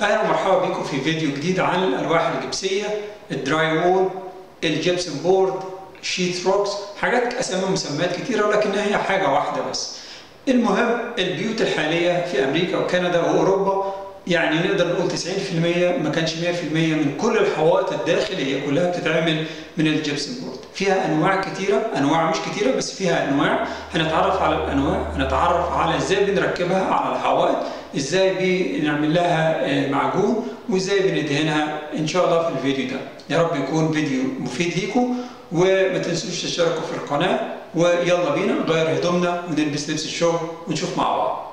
اهلا ومرحبا بكم في فيديو جديد عن الالواح الجبسيه الدراي وول الجبسن بورد شيت روكس حاجات اسامي مسميات كتيره ولكنها هي حاجه واحده بس المهم البيوت الحاليه في امريكا وكندا واوروبا يعني نقدر نقول 90% ما كانش 100% من كل الحوائط الداخليه كلها بتتعمل من الجبسن بورد فيها انواع كتيره انواع مش كتيره بس فيها انواع هنتعرف على الانواع هنتعرف على ازاي بنركبها على الحوائط ازاي بنعمل لها معجون وازاي بندهنها ان شاء الله في الفيديو ده يا رب يكون فيديو مفيد ليكم وما تنسوش تشتركوا في القناه ويلا بينا نغير هدومنا ونلبس لبس الشغل ونشوف مع بعض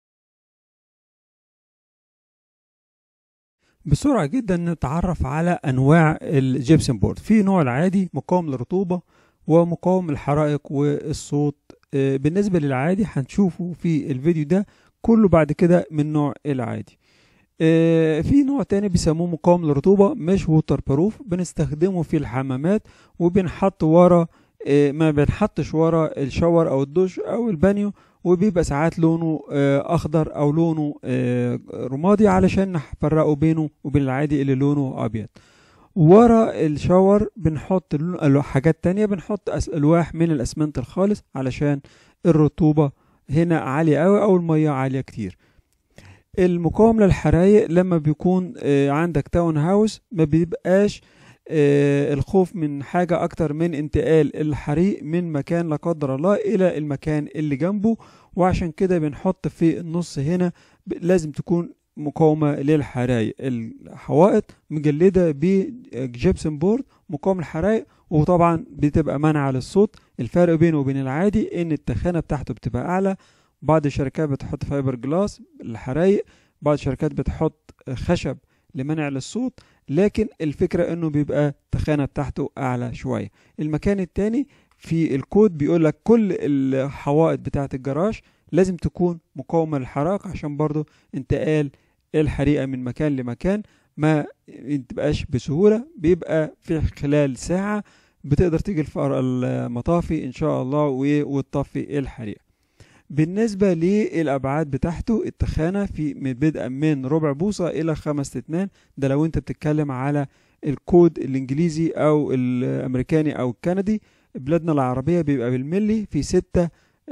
بسرعة جدا نتعرف على أنواع الجبسن بورد في نوع العادي مقاوم للرطوبة ومقاوم للحرائق والصوت بالنسبة للعادي هنشوفه في الفيديو ده كله بعد كده من نوع العادي في نوع تاني بيسموه مقاوم للرطوبة مش ووتر بروف بنستخدمه في الحمامات وبنحط ورا ما بنحطش ورا الشاور او الدش او البانيو وبيبقى ساعات لونه اخضر او لونه رمادي علشان نفرقه بينه وبين العادي اللي لونه ابيض ورا الشاور بنحط حاجات تانية بنحط الواح من الاسمنت الخالص علشان الرطوبة هنا عالية قوي او المية عالية كتير المقاوم للحرايق لما بيكون عندك تاون هاوس ما بيبقاش الخوف من حاجة أكتر من انتقال الحريق من مكان لا قدر الله إلى المكان اللي جنبه وعشان كده بنحط في النص هنا لازم تكون مقاومة للحرايق الحوائط مجلدة بجبسن بورد مقاوم للحرايق وطبعا بتبقى منع للصوت الفرق بينه وبين العادي ان التخانة بتاعته بتبقى اعلى بعض الشركات بتحط فايبر جلاس للحرايق بعض الشركات بتحط خشب لمنع للصوت لكن الفكرة انه بيبقى التخانة بتاعته اعلى شوية المكان التاني في الكود بيقول لك كل الحوائط بتاعة الجراج لازم تكون مقاومة للحرائق عشان برضو انتقال الحريقة من مكان لمكان ما تبقاش بسهولة بيبقى في خلال ساعة بتقدر تيجي المطافي ان شاء الله وتطفي الحريقة بالنسبة للأبعاد بتاعته التخانة في بدءا من ربع بوصة إلى خمس تتمان ده لو أنت بتتكلم على الكود الإنجليزي أو الأمريكاني أو الكندي بلادنا العربية بيبقى بالملي في ستة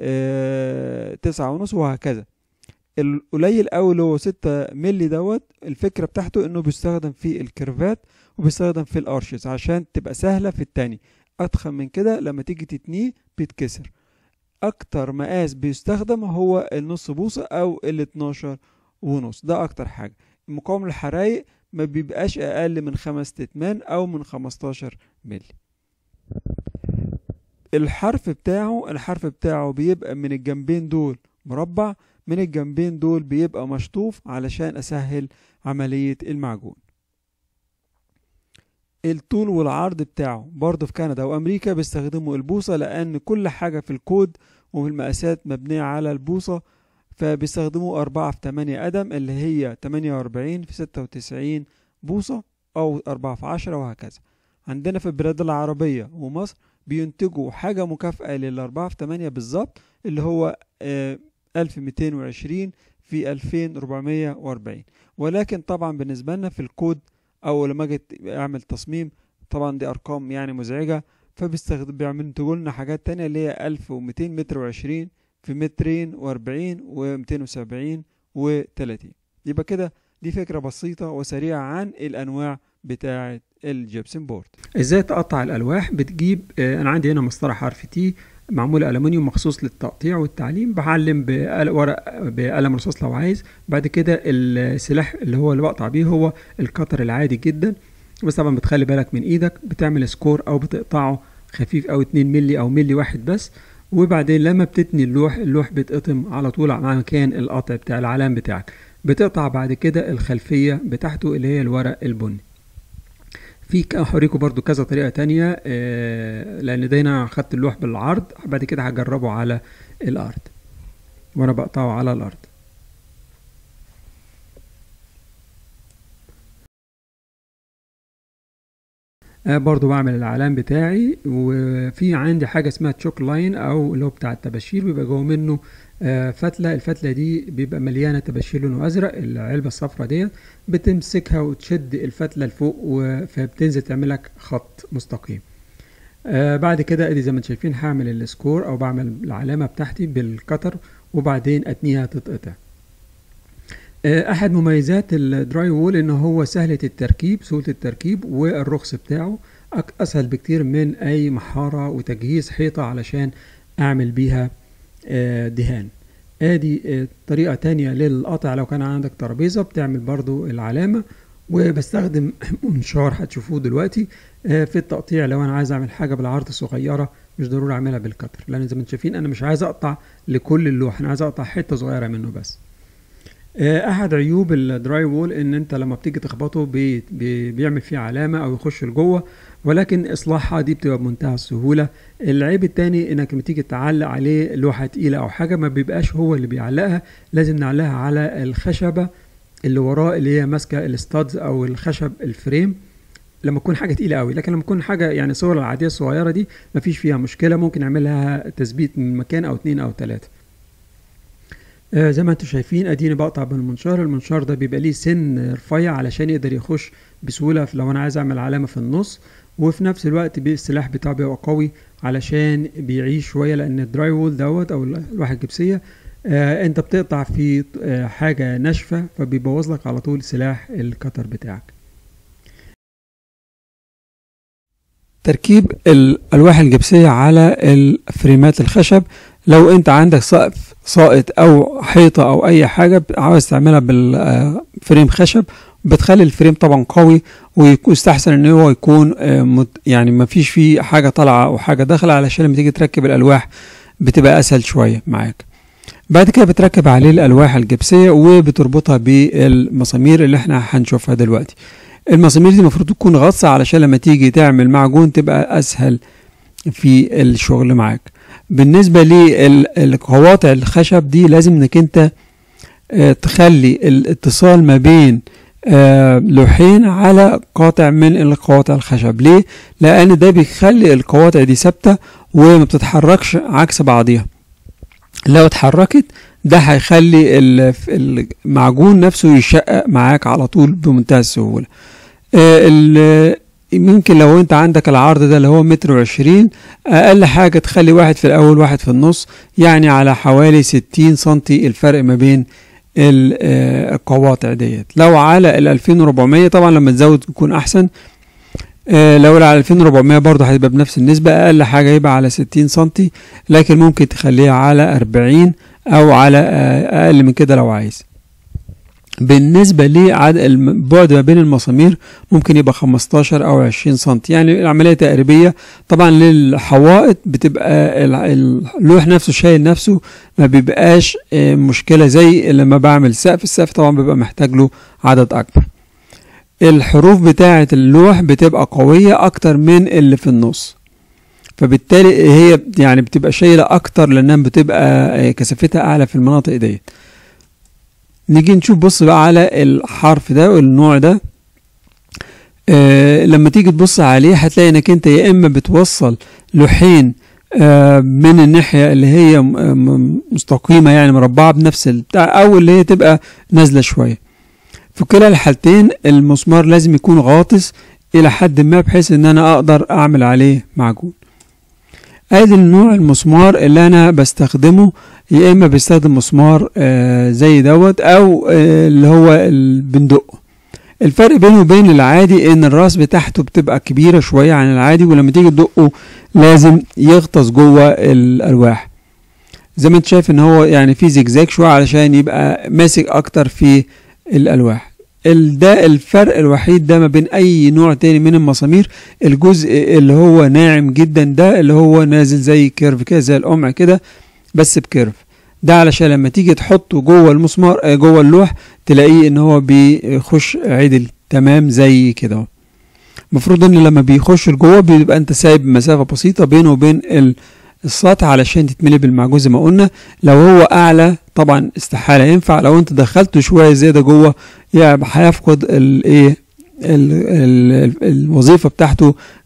اه تسعة ونص وهكذا القليل أوي اللي هو ستة ملي دوت الفكرة بتاعته إنه بيستخدم في الكيرفات وبيستخدم في الأرشز عشان تبقى سهلة في التاني أضخم من كده لما تيجي تتنيه بيتكسر اكتر مقاس بيستخدم هو النص بوصة او ال 12 ونص ده اكتر حاجة مقاوم الحرايق ما بيبقاش اقل من خمس تتمان او من 15 ملي الحرف بتاعه الحرف بتاعه بيبقى من الجنبين دول مربع من الجنبين دول بيبقى مشطوف علشان اسهل عملية المعجون الطول والعرض بتاعه برضه في كندا وامريكا بيستخدموا البوصة لان كل حاجة في الكود وفي المقاسات مبنية على البوصة فبيستخدموا أربعة في تمانية قدم اللي هي تمانية وأربعين في ستة وتسعين بوصة أو أربعة في عشرة وهكذا عندنا في البلاد العربية ومصر بينتجوا حاجة مكافأة للأربعة في تمانية بالظبط اللي هو ألف ميتين وعشرين في ألفين ربعمية وأربعين ولكن طبعا بالنسبة لنا في الكود او لما اجي اعمل تصميم طبعا دي ارقام يعني مزعجة فبيستخدم بيعملوا لنا حاجات تانية اللي هي 1200 متر وعشرين في مترين واربعين ومتين وسبعين وتلاتين يبقى كده دي فكرة بسيطة وسريعة عن الانواع بتاعة الجبسن بورد ازاي تقطع الالواح بتجيب اه انا عندي هنا مسطرة حرف تي معمولة ألمنيوم مخصوص للتقطيع والتعليم بعلم بورق بقلم رصاص لو عايز بعد كده السلاح اللي هو اللي بقطع بيه هو القطر العادي جدا بس طبعا بتخلي بالك من ايدك بتعمل سكور او بتقطعه خفيف او 2 ملي او ملي واحد بس وبعدين لما بتتني اللوح اللوح بيتقطم على طول على مكان القطع بتاع العلام بتاعك بتقطع بعد كده الخلفية بتاعته اللي هي الورق البني في هوريكم برضو كذا طريقة تانية آه لأن ده هنا خدت اللوح بالعرض بعد كده هجربه على الأرض وأنا بقطعه على الأرض آه برضو بعمل العلام بتاعي وفي عندي حاجة اسمها تشوك لاين او اللي هو بتاع التباشير بيبقى جوه منه آه فتلة الفتلة دي بيبقى مليانة تباشير لونه ازرق العلبة الصفرا ديت بتمسكها وتشد الفتلة لفوق فبتنزل تعمل لك خط مستقيم آه بعد كده ادي زي ما انتم شايفين هعمل السكور او بعمل العلامة بتاعتي بالكتر وبعدين اتنيها تتقطع آه احد مميزات الدراي وول ان هو سهلة التركيب سهولة التركيب والرخص بتاعه اسهل بكتير من اي محارة وتجهيز حيطة علشان اعمل بيها آه دهان ادي آه طريقة تانية للقطع لو كان عندك ترابيزة بتعمل برضو العلامة وبستخدم منشار هتشوفوه دلوقتي في التقطيع لو انا عايز اعمل حاجة بالعرض صغيرة مش ضروري اعملها بالكتر لان زي ما انتم شايفين انا مش عايز اقطع لكل اللوح انا عايز اقطع حتة صغيرة منه بس احد عيوب الدراي وول ان انت لما بتيجي تخبطه بي بي بيعمل فيه علامة او يخش لجوه ولكن اصلاحها دي بتبقى بمنتهى السهولة العيب التاني انك لما تيجي تعلق عليه لوحة تقيلة او حاجة ما بيبقاش هو اللي بيعلقها لازم نعلقها على الخشبة اللي وراه اللي هي ماسكة الستادز او الخشب الفريم لما تكون حاجه تقيله قوي لكن لما تكون حاجه يعني صور العاديه الصغيره دي مفيش فيها مشكله ممكن نعملها تثبيت من مكان او اتنين او تلاته آه زي ما انتم شايفين اديني بقطع بالمنشار المنشار ده بيبقى ليه سن رفيع علشان يقدر يخش بسهوله لو انا عايز اعمل علامه في النص وفي نفس الوقت السلاح بتاعه بيبقى قوي علشان بيعيش شويه لان الدراي وول دوت او اللوحه الجبسيه آه انت بتقطع في آه حاجه ناشفه فبيبوظ لك على طول سلاح الكتر بتاعك تركيب الالواح الجبسيه على الفريمات الخشب لو انت عندك سقف ساقط او حيطه او اي حاجه عاوز تعملها بالفريم خشب بتخلي الفريم طبعا قوي ويستحسن ان هو يكون يعني ما فيش فيه حاجه طالعه او حاجه داخله علشان لما تيجي تركب الالواح بتبقى اسهل شويه معاك بعد كده بتركب عليه الالواح الجبسيه وبتربطها بالمسامير اللي احنا هنشوفها دلوقتي المسامير دي المفروض تكون غطسة علشان لما تيجي تعمل معجون تبقى أسهل في الشغل معاك بالنسبة للقواطع الخشب دي لازم انك انت تخلي الاتصال ما بين لوحين على قاطع من القواطع الخشب ليه؟ لأن ده بيخلي القواطع دي ثابتة وما بتتحركش عكس بعضيها لو اتحركت ده هيخلي المعجون نفسه يشقق معاك على طول بمنتهى السهولة ممكن لو انت عندك العرض ده اللي هو متر وعشرين اقل حاجة تخلي واحد في الاول واحد في النص يعني على حوالي ستين سنتي الفرق ما بين القواطع ديت لو على ال 2400 طبعا لما تزود يكون احسن لو على 2400 برضه هتبقى بنفس النسبة اقل حاجة يبقى على 60 سنتي لكن ممكن تخليها على 40 او على اقل من كده لو عايز بالنسبة لعدد البعد ما بين المسامير ممكن يبقى 15 أو 20 سنتي يعني العملية تقريبية طبعا للحوائط بتبقى اللوح نفسه شايل نفسه ما بيبقاش مشكلة زي لما بعمل سقف السقف طبعا بيبقى محتاج له عدد أكبر الحروف بتاعة اللوح بتبقى قوية أكتر من اللي في النص فبالتالي هي يعني بتبقى شايلة أكتر لأنها بتبقى كثافتها أعلى في المناطق ديت نيجي نشوف بص بقى على الحرف ده والنوع ده آه لما تيجي تبص عليه هتلاقي انك انت يا اما بتوصل لوحين آه من الناحية اللي هي مستقيمة يعني مربعة بنفس البتاع او اللي هي تبقى نازلة شوية في كلا الحالتين المسمار لازم يكون غاطس الى حد ما بحيث ان انا اقدر اعمل عليه معجون ادي النوع المسمار اللي انا بستخدمه يا اما بستخدم مسمار آه زي دوت او آه اللي هو بندقه الفرق بينه وبين العادي ان الراس بتاعته بتبقى كبيره شويه عن العادي ولما تيجي تدقه لازم يغطس جوه الالواح زي ما انت شايف ان هو يعني في زجزاج شويه علشان يبقى ماسك اكتر في الالواح ده الفرق الوحيد ده ما بين اي نوع تاني من المسامير الجزء اللي هو ناعم جدا ده اللي هو نازل زي كيرف كده زي القمع كده بس بكيرف ده علشان لما تيجي تحطه جوه المسمار جوه اللوح تلاقيه ان هو بيخش عدل تمام زي كده المفروض ان لما بيخش لجوه بيبقى انت سايب مسافه بسيطه بينه وبين السطح علشان تتملي بالمعجون زي ما قلنا لو هو اعلى طبعا استحاله ينفع لو انت دخلته شويه زياده جوه يعني هيفقد الايه الوظيفه بتاعته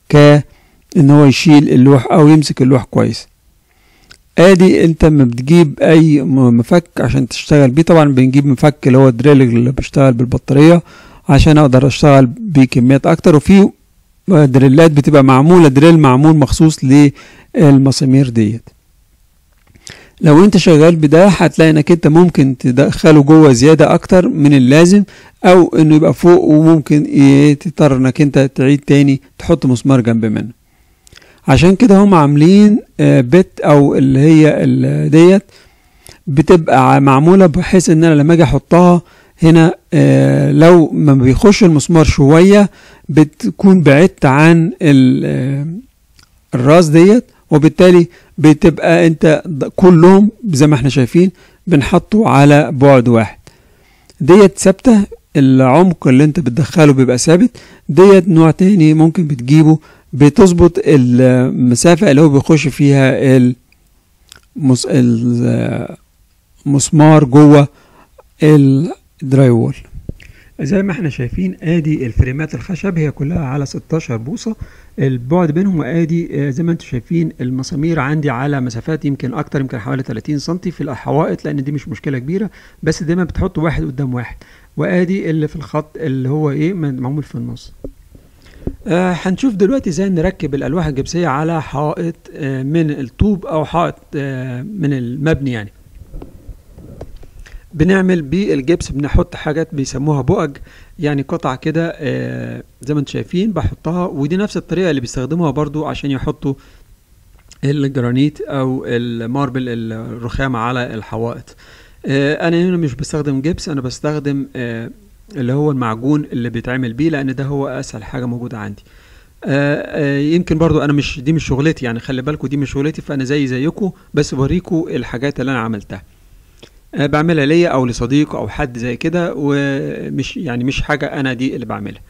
ك ان هو يشيل اللوح او يمسك اللوح كويس ادي انت ما بتجيب اي مفك عشان تشتغل بيه طبعا بنجيب مفك اللي هو الدريل اللي بيشتغل بالبطاريه عشان اقدر اشتغل بكميات اكتر وفي دريلات بتبقى معموله دريل معمول مخصوص للمسامير ديت لو انت شغال بده هتلاقي انك انت ممكن تدخله جوه زياده اكتر من اللازم او انه يبقى فوق وممكن تضطر انك انت تعيد تاني تحط مسمار جنب منه عشان كده هم عاملين بت او اللي هي ديت بتبقى معموله بحيث ان انا لما اجي احطها هنا لو ما بيخش المسمار شويه بتكون بعدت عن الراس ديت وبالتالي بتبقى انت كلهم زي ما احنا شايفين بنحطه على بعد واحد ديت ثابته العمق اللي انت بتدخله بيبقى ثابت ديت نوع تاني ممكن بتجيبه بتظبط المسافة اللي هو بيخش فيها المس... المسمار جوه الدراي وول زي ما احنا شايفين ادي الفريمات الخشب هي كلها على 16 بوصة البعد بينهم وادي زي ما انتم شايفين المسامير عندي على مسافات يمكن اكتر يمكن حوالي 30 سم في الحوائط لان دي مش مشكلة كبيرة بس دايما بتحط واحد قدام واحد وادي اللي في الخط اللي هو ايه معمول في النص آه هنشوف دلوقتي ازاي نركب الالواح الجبسيه على حائط آه من الطوب او حائط آه من المبني يعني بنعمل بالجبس بنحط حاجات بيسموها بؤج يعني قطع كده آه زي ما انتم شايفين بحطها ودي نفس الطريقه اللي بيستخدموها برضو عشان يحطوا الجرانيت او الماربل الرخام على الحوائط آه انا هنا مش بستخدم جبس انا بستخدم آه اللي هو المعجون اللي بيتعمل بيه لان ده هو اسهل حاجه موجوده عندي آآ آآ يمكن برضو انا مش دي مش شغلتي يعني خلي بالكم دي مش شغلتي فانا زي زيكم بس بوريكم الحاجات اللي انا عملتها بعملها ليا او لصديق او حد زي كده ومش يعني مش حاجه انا دي اللي بعملها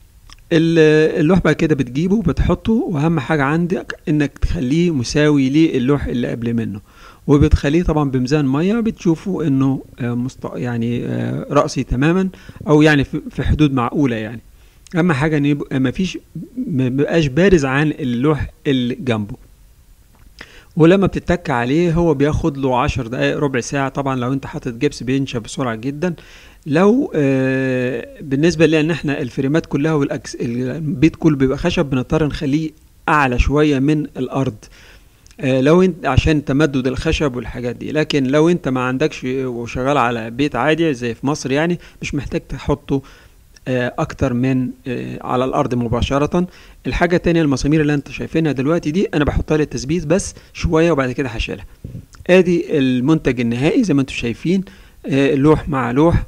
اللوح بقى كده بتجيبه وبتحطه واهم حاجه عندك انك تخليه مساوي للوح اللي قبل منه وبتخليه طبعا بميزان ميه بتشوفوا انه مست... يعني راسي تماما او يعني في حدود معقوله يعني اهم حاجه ان يبقى ما فيش ما بقاش بارز عن اللوح اللي جنبه ولما بتتك عليه هو بياخد له عشر دقايق ربع ساعة طبعا لو انت حاطط جبس بينشف بسرعة جدا لو آه بالنسبة لان احنا الفريمات كلها والأكس البيت كله بيبقى خشب بنضطر نخليه اعلى شوية من الارض آه لو انت عشان تمدد الخشب والحاجات دي لكن لو انت ما عندكش وشغال على بيت عادي زي في مصر يعني مش محتاج تحطه آه اكتر من على الارض مباشرة الحاجة التانية المسامير اللي انت شايفينها دلوقتي دي انا بحطها للتثبيت بس شوية وبعد كده هشيلها ادي المنتج النهائي زي ما انتم شايفين لوح مع لوح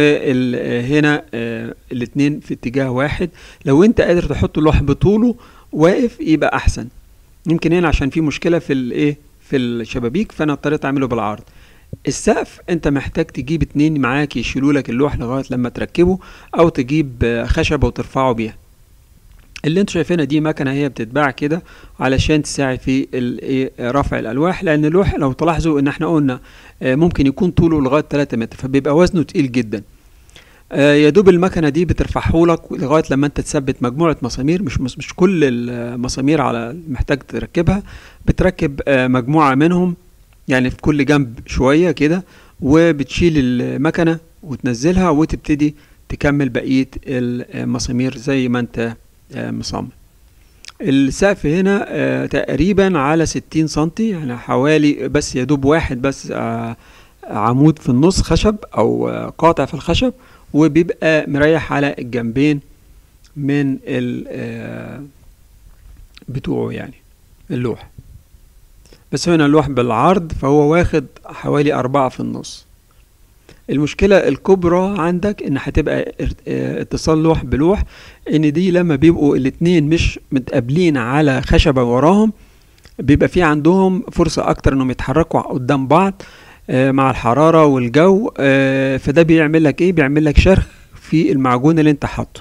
وهنا الاتنين في اتجاه واحد لو انت قادر تحط اللوح بطوله واقف يبقى احسن يمكن هنا عشان في مشكله في الايه في الشبابيك فانا اضطريت اعمله بالعرض السقف انت محتاج تجيب اتنين معاك يشيلوا لك اللوح لغايه لما تركبه او تجيب خشبه وترفعه بيها اللي انتوا شايفينها دي مكنه هي بتتباع كده علشان تساعد في رفع الالواح لان اللوح لو تلاحظوا ان احنا قلنا ممكن يكون طوله لغايه 3 متر فبيبقى وزنه تقيل جدا يا دوب المكنه دي بترفعه لك لغايه لما انت تثبت مجموعه مسامير مش مش كل المسامير على محتاج تركبها بتركب مجموعه منهم يعني في كل جنب شويه كده وبتشيل المكنه وتنزلها وتبتدي تكمل بقيه المسامير زي ما انت مصمم السقف هنا تقريبا على ستين سنتي يعني حوالي بس يدوب واحد بس عمود في النص خشب او قاطع في الخشب وبيبقى مريح على الجنبين من ال بتوعه يعني اللوح بس هنا اللوح بالعرض فهو واخد حوالي أربعة في النص المشكلة الكبرى عندك ان هتبقى اتصال لوح بلوح ان دي لما بيبقوا الاتنين مش متقابلين على خشبة وراهم بيبقى في عندهم فرصة اكتر انهم يتحركوا قدام بعض مع الحرارة والجو فده بيعمل لك ايه بيعمل لك شرخ في المعجون اللي انت حاطه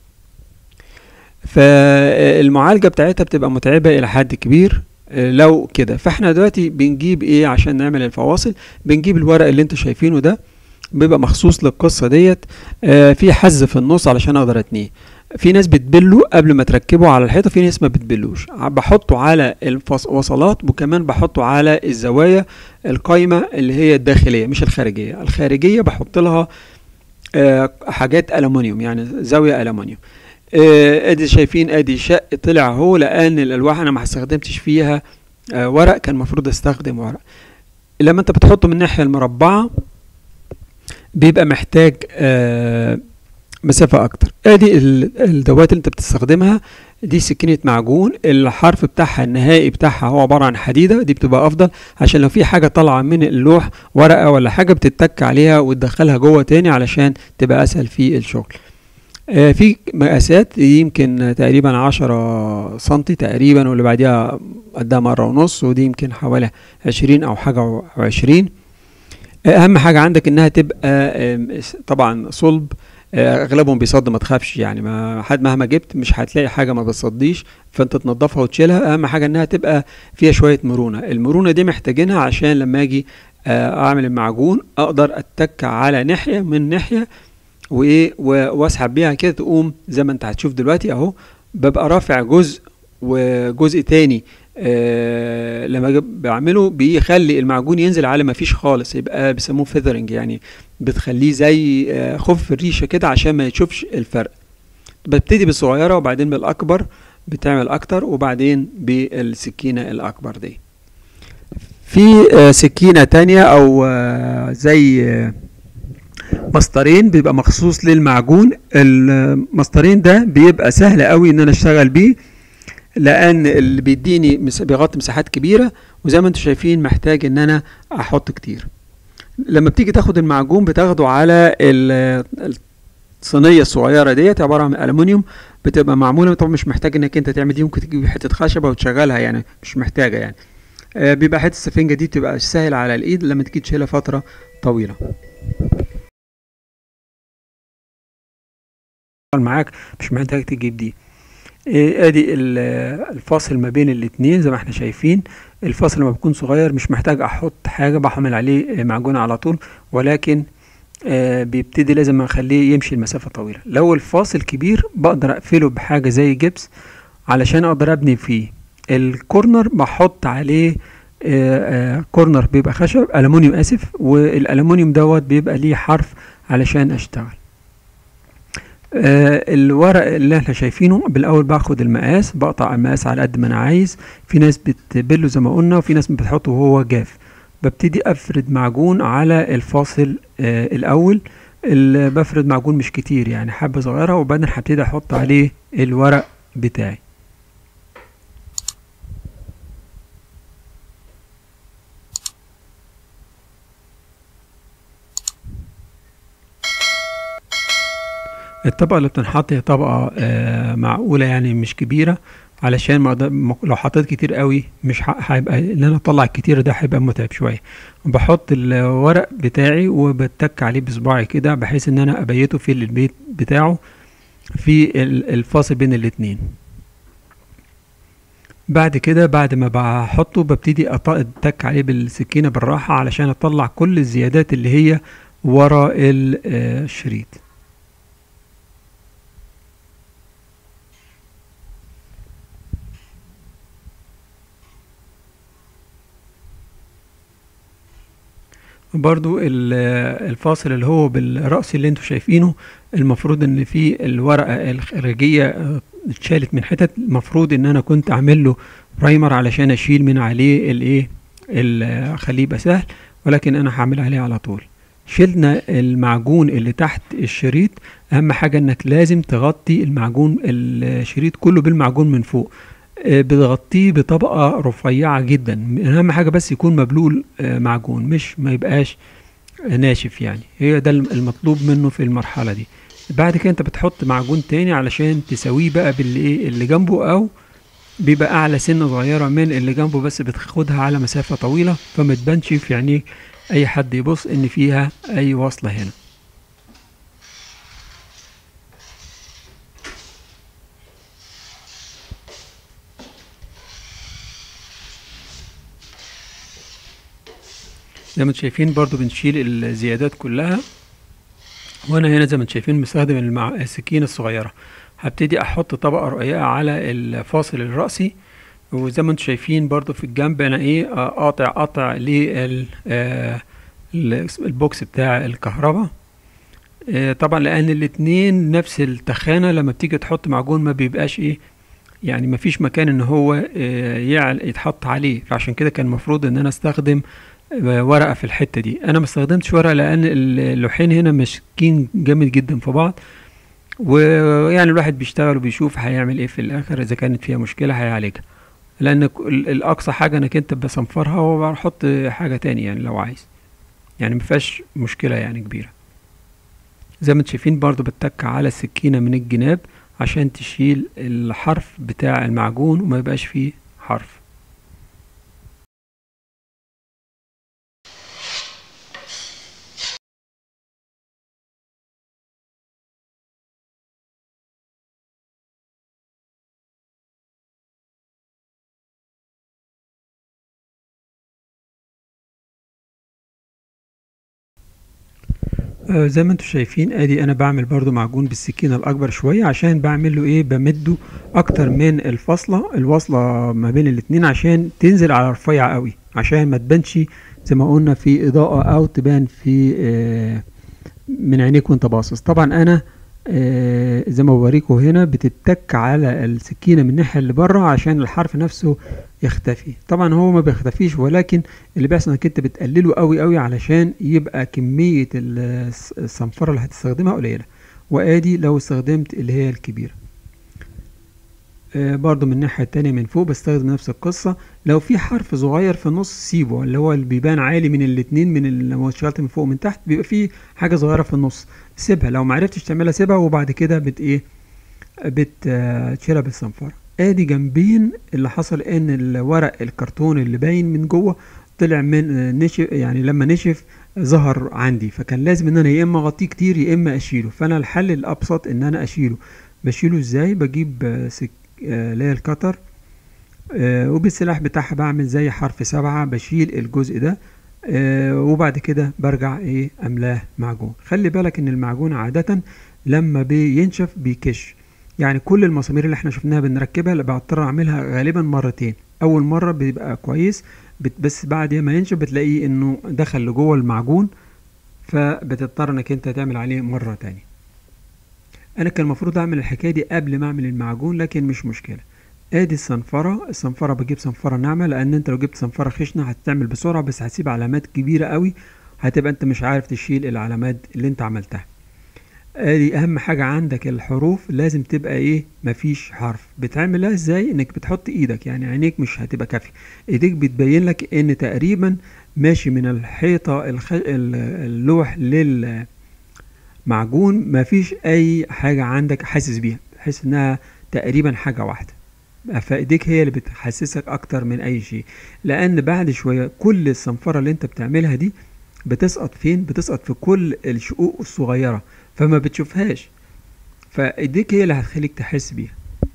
فالمعالجة بتاعتها بتبقى متعبة الى حد كبير لو كده فاحنا دلوقتي بنجيب ايه عشان نعمل الفواصل بنجيب الورق اللي انتوا شايفينه ده بيبقى مخصوص للقصة ديت آه في حز في النص علشان اقدر اتنيه في ناس بتبله قبل ما تركبه على الحيطه في ناس ما بتبلوش بحطه على الوصلات وكمان بحطه على الزوايا القايمه اللي هي الداخليه مش الخارجيه الخارجيه بحط لها آه حاجات الومنيوم يعني زاويه الومنيوم آه ادي شايفين ادي شق طلع اهو لان الالواح انا ما استخدمتش فيها آه ورق كان المفروض استخدم ورق لما انت بتحطه من الناحيه المربعه بيبقى محتاج آه مسافة أكتر أدي الدوات اللي أنت بتستخدمها دي سكينة معجون الحرف بتاعها النهائي بتاعها هو عبارة عن حديدة دي بتبقى أفضل عشان لو في حاجة طالعة من اللوح ورقة ولا حاجة بتتك عليها وتدخلها جوه تاني علشان تبقى أسهل في الشغل آه في مقاسات يمكن تقريبا عشرة سنتي تقريبا واللي بعديها قدها مرة ونص ودي يمكن حوالي عشرين أو حاجة وعشرين أهم حاجة عندك إنها تبقى طبعا صلب اغلبهم بيصد ما تخافش يعني ما حد مهما جبت مش هتلاقي حاجه ما بتصديش فانت تنضفها وتشيلها اهم حاجه انها تبقى فيها شويه مرونه المرونه دي محتاجينها عشان لما اجي اعمل المعجون اقدر اتك على ناحيه من ناحيه وايه واسحب بيها كده تقوم زي ما انت هتشوف دلوقتي اهو ببقى رافع جزء وجزء تاني آه لما بعمله بيخلي المعجون ينزل على ما فيش خالص يبقى بيسموه فيذرنج يعني بتخليه زي آه خف الريشه كده عشان ما يشوفش الفرق ببتدي بالصغيره وبعدين بالاكبر بتعمل اكتر وبعدين بالسكينه الاكبر دي في آه سكينه تانية او آه زي آه مسطرين بيبقى مخصوص للمعجون المسطرين ده بيبقى سهل قوي ان انا اشتغل بيه لان اللي بيديني بيغطي مساحات كبيره وزي ما انتم شايفين محتاج ان انا احط كتير لما بتيجي تاخد المعجون بتاخده على الصينيه الصغيره ديت عباره عن الومنيوم بتبقى معموله طبعا مش محتاج انك انت تعمل دي ممكن تجيب حته خشبه وتشغلها يعني مش محتاجه يعني آه بيبقى حته السفنجه دي بتبقى سهل على الايد لما تيجي تشيلها فتره طويله معاك مش محتاج تجيب دي ادي الفاصل ما بين الاتنين زي ما احنا شايفين الفاصل لما بيكون صغير مش محتاج احط حاجه بحمل عليه معجون على طول ولكن آه بيبتدي لازم اخليه يمشي المسافه طويله لو الفاصل كبير بقدر اقفله بحاجه زي جبس علشان اقدر ابني فيه الكورنر بحط عليه آه آه كورنر بيبقى خشب الومنيوم اسف والالومنيوم دوت بيبقى ليه حرف علشان اشتغل آه الورق اللي احنا شايفينه بالاول باخد المقاس بقطع المقاس على قد ما انا عايز في ناس بتبله زي ما قلنا وفي ناس بتحطه وهو جاف ببتدي افرد معجون على الفاصل آه الاول اللي بفرد معجون مش كتير يعني حبه صغيره وبعدين هبتدي احط عليه الورق بتاعي الطبقة اللي بتنحط هي طبقة آه معقولة يعني مش كبيرة علشان ما لو حطيت كتير قوي مش هيبقى ان انا اطلع الكتير ده هيبقى متعب شوية بحط الورق بتاعي وبتك عليه بصباعي كده بحيث ان انا ابيته في البيت بتاعه في الفاصل بين الاتنين بعد كده بعد ما بحطه ببتدي اتك عليه بالسكينة بالراحة علشان اطلع كل الزيادات اللي هي ورا الشريط برضو الفاصل اللي هو بالرأس اللي انتوا شايفينه المفروض ان في الورقة الخارجية اتشالت من حتت المفروض ان انا كنت اعمل له برايمر علشان اشيل من عليه الايه اخليه يبقى سهل ولكن انا هعمل عليه على طول شلنا المعجون اللي تحت الشريط اهم حاجة انك لازم تغطي المعجون الشريط كله بالمعجون من فوق بتغطيه بطبقة رفيعة جدا أهم حاجة بس يكون مبلول معجون مش ما يبقاش ناشف يعني هي ده المطلوب منه في المرحلة دي بعد كده انت بتحط معجون تاني علشان تساويه بقى باللي اللي جنبه او بيبقى اعلى سنة صغيرة من اللي جنبه بس بتاخدها على مسافة طويلة فما تبانش في عينيك اي حد يبص ان فيها اي وصلة هنا زي ما انتم شايفين برضو بنشيل الزيادات كلها وانا هنا زي ما انتم شايفين مستخدم المع... السكينة الصغيرة هبتدي احط طبقة رقيقة على الفاصل الرأسي وزي ما انتم شايفين برضو في الجنب انا ايه آه، قاطع قطع لل آه، ال- البوكس بتاع الكهرباء آه، طبعا لان الاتنين نفس التخانة لما بتيجي تحط معجون ما بيبقاش ايه يعني ما فيش مكان ان هو آه، يعل يتحط عليه فعشان كده كان المفروض ان انا استخدم آه، ورقة في الحتة دي انا ما استخدمتش ورقة لان اللوحين هنا ماسكين جامد جدا في بعض ويعني الواحد بيشتغل وبيشوف هيعمل ايه في الاخر اذا كانت فيها مشكلة هيعالجها لان ك- ال- الاقصى حاجة انك انت بصنفرها وبحط حاجة تاني يعني لو عايز يعني مفيهاش مشكلة يعني كبيرة زي ما انتم شايفين برضو بتك على السكينة من الجناب عشان تشيل الحرف بتاع المعجون وما يبقاش فيه حرف آه، زي ما انتم شايفين ادي انا بعمل برضو معجون بالسكينة الاكبر شوية عشان بعمل له ايه بمده اكتر من الفاصلة الواصلة ما بين الاتنين عشان تنزل على رفيع قوي عشان ما تبانش زي ما قلنا في اضاءة او تبان في آه، من عينيك وانت باصص طبعا انا آه، زي ما بوريكم هنا بتتك على السكينة من الناحية اللي بره عشان الحرف نفسه يختفي طبعا هو ما بيختفيش ولكن اللي بيحصل انك انت بتقلله قوي قوي علشان يبقى كمية ال- الص- الصنفرة اللي هتستخدمها قليلة وادي لو استخدمت اللي هي الكبيرة آه، برضو من الناحية التانية من فوق بستخدم نفس القصة لو في حرف صغير في النص سيبه اللي هو اللي بيبان عالي من الاتنين من ال- لو اشتغلت من فوق ومن تحت بيبقى في حاجة صغيرة في النص سيبها لو معرفتش تعملها سيبها وبعد كده بت ايه بتشيلها بالصنفرة ادي جنبين اللي حصل ان الورق الكرتون اللي باين من جوه طلع من آه، نشف يعني لما نشف ظهر عندي فكان لازم ان انا يا اما اغطيه كتير يا اما اشيله فانا الحل الابسط ان انا اشيله بشيله ازاي بجيب آه، سك آه، اللي هي الكتر آه، وبالسلاح بتاعها بعمل زي حرف سبعة بشيل الجزء ده آه، وبعد كده برجع ايه املاه معجون خلي بالك ان المعجون عادة لما بينشف بيكش يعني كل المسامير اللي احنا شفناها بنركبها اللي بضطر اعملها غالبا مرتين اول مرة بيبقى كويس بت- بس بعد ما ينشف بتلاقيه انه دخل لجوه المعجون فبتضطر انك انت تعمل عليه مرة تانية انا كان المفروض اعمل الحكاية دي قبل ما اعمل المعجون لكن مش مشكلة ادي الصنفرة الصنفرة بجيب صنفرة ناعمة لان انت لو جبت صنفرة خشنة هتعمل بسرعة بس هتسيب علامات كبيرة قوي هتبقى انت مش عارف تشيل العلامات اللي انت عملتها ادي اهم حاجة عندك الحروف لازم تبقى ايه مفيش حرف بتعملها ازاي انك بتحط ايدك يعني عينيك مش هتبقى كافية ايديك بتبين لك ان تقريبا ماشي من الحيطة الخ... ال- اللوح للمعجون مفيش اي حاجة عندك حاسس بيها بحيث انها تقريبا حاجة واحدة فايديك هي اللي بتحسسك اكتر من اي شيء لان بعد شوية كل الصنفرة اللي انت بتعملها دي بتسقط فين بتسقط في كل الشقوق الصغيرة فما بتشوفهاش فايديك هي اللي هتخليك تحس بيها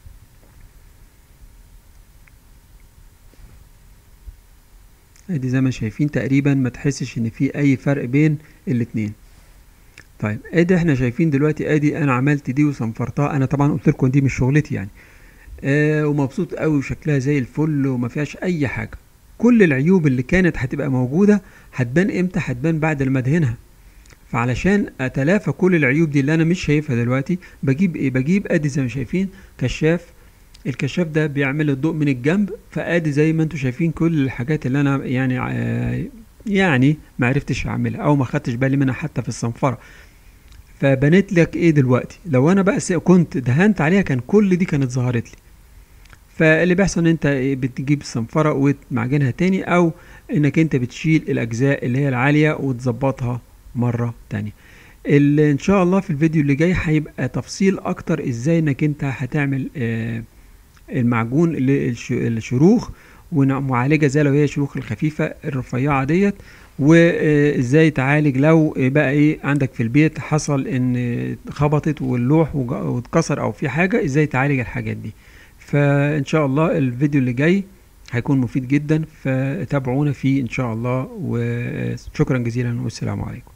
ادي زي ما شايفين تقريبا ما تحسش ان في اي فرق بين الاتنين طيب ادي احنا شايفين دلوقتي ادي انا عملت دي وصنفرتها انا طبعا قلت لكم دي مش شغلتي يعني آه ومبسوط قوي وشكلها زي الفل وما فيهاش اي حاجه كل العيوب اللي كانت هتبقى موجوده هتبان امتى هتبان بعد ما ادهنها فعلشان اتلافى كل العيوب دي اللي انا مش شايفها دلوقتي بجيب ايه بجيب ادي زي ما شايفين كشاف الكشاف ده بيعمل الضوء من الجنب فادي زي ما انتم شايفين كل الحاجات اللي انا يعني آه يعني ما عرفتش اعملها او ما خدتش بالي منها حتى في الصنفره فبنيت لك ايه دلوقتي لو انا بقى س- كنت دهنت عليها كان كل دي كانت ظهرت لي فاللي بيحصل ان انت إيه بتجيب الصنفره وتمعجنها تاني او انك انت بتشيل الاجزاء اللي هي العاليه وتظبطها مره تانية اللي ان شاء الله في الفيديو اللي جاي هيبقى تفصيل اكتر ازاي انك انت هتعمل آه المعجون للشروخ ومعالجة زي لو هي شروخ الخفيفة الرفيعة ديت وازاي تعالج لو بقى ايه عندك في البيت حصل ان خبطت واللوح وج- واتكسر او في حاجة ازاي تعالج الحاجات دي فان شاء الله الفيديو اللي جاي هيكون مفيد جدا فتابعونا فيه ان شاء الله وشكرا جزيلا والسلام عليكم